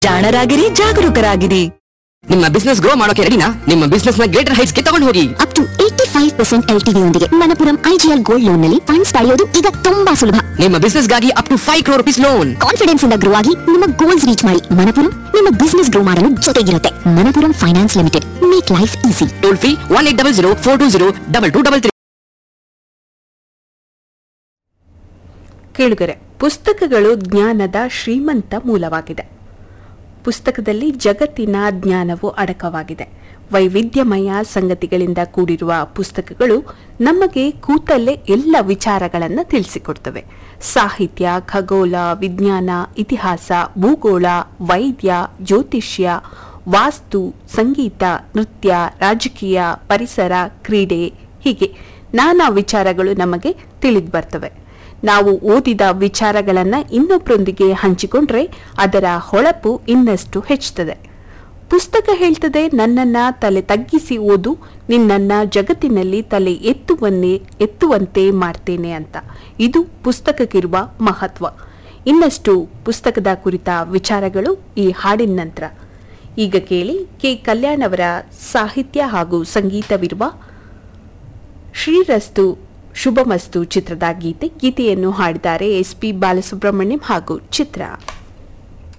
ಜಾಣರಾಗಿರಿ ಜಾಗರೂಕರಾಗಿರಿ ನಿಮ್ಮ business grow ಮಾಡೋಕೆ ರೆಡಿನಾ ನಿಮ್ಮ ಬಿಸ್ನೆಸ್ ನ ಗ್ರೇಟರ್ ಹೈಟ್ಸ್ ಗೆ ತಗೊಂಡು ಹೋಗಿ up to eighty five percent L T ಯೊಂದಿಗೆ ಮಣಪುರಂ ಐಜಿಎಲ್ ಗೋಲ್ಡ್ ಲೋನ್ ನಲ್ಲಿ ಫಂಡ್ಸ್ ಪಡೆಯೋದು ಈಗ ತುಂಬಾ ಸುಲಭ ನಿಮ್ಮ ಬಿಸ್ನೆಸ್ ಗಾಗಿ up to five crore rupees loan confidence ಇಂದ ಗ್ರೋ ಆಗಿ ನಿಮ್ಮ ಗೋಲ್ಸ್ ರೀಚ್ ಮಾಡಿ ಮಣಪುರಂ ನಿಮ್ಮ ಬಿಸ್ನೆಸ್ ಗ್ರೋ ಮಾಡಲು ಜೊತೆಗಿರುತ್ತೆ Manappuram finance limited make life easy toll free one eight double zero four two zero double two double three ಕೇಳುಗರೆ ಪುಸ್ತಕಗಳು ಜ್ಞಾನದ ಶ್ರೀಮಂತ ಮೂಲವಾಗಿದೆ ಪುಸ್ತಕದಲ್ಲಿ ಜಗತ್ತಿನ ಜ್ಞಾನವು ಅಡಕವಾಗಿದೆ ವೈವಿಧ್ಯಮಯ ಸಂಗತಿಗಳಿಂದ ಕೂಡಿರುವ ಪುಸ್ತಕಗಳು ನಮಗೆ ಕೂತಲ್ಲೇ ಎಲ್ಲ ವಿಚಾರಗಳನ್ನು ತಿಳಿಸಿಕೊಡ್ತವೆ ಸಾಹಿತ್ಯ ಖಗೋಳ ವಿಜ್ಞಾನ ಇತಿಹಾಸ ಭೂಗೋಳ ವೈದ್ಯ ಜ್ಯೋತಿಷ್ಯ ವಾಸ್ತು ಸಂಗೀತ ನೃತ್ಯ ರಾಜಕೀಯ ಪರಿಸರ ಕ್ರೀಡೆ ಹೀಗೆ ನಾನಾ ವಿಚಾರಗಳು ನಮಗೆ ತಿಳಿದು ಬರ್ತವೆ ನಾವು ಓದಿದ ವಿಚಾರಗಳನ್ನ ಇನ್ನೊಬ್ಬರೊಂದಿಗೆ ಹಂಚಿಕೊಂಡ್ರೆ ಅದರ ಹೊಳಪು ಇನ್ನಷ್ಟು ಹೆಚ್ಚುತ್ತದೆ ಪುಸ್ತಕ ಹೇಳ್ತದೆ ನನ್ನನ್ನ ತಲೆ ತಗ್ಗಿಸಿ ಓದು ನಿನ್ನನ್ನ ಜಗತ್ತಿನಲ್ಲಿ ತಲೆ ಎತ್ತುವನ್ನೇ ಎತ್ತುವಂತೆ ಮಾಡ್ತೇನೆ ಅಂತ ಇದು ಪುಸ್ತಕಕ್ಕಿರುವ ಮಹತ್ವ ಇನ್ನಷ್ಟು ಪುಸ್ತಕದ ಕುರಿತ ವಿಚಾರಗಳು ಈ ಹಾಡಿನ ನಂತರ ಈಗ ಕೇಳಿ ಕೆ ಕಲ್ಯಾಣ್ ಅವರ ಸಾಹಿತ್ಯ ಹಾಗೂ ಸಂಗೀತವಿರುವ ಶ್ರೀರಸ್ತು ಶುಭಮಸ್ತು ಚಿತ್ರದ ಗೀತೆ ಗೀತೆಯನ್ನು ಹಾಡಿದ್ದಾರೆ ಎಸ್ ಪಿ ಬಾಲಸುಬ್ರಹ್ಮಣ್ಯಂ ಹಾಗೂ ಚಿತ್ರ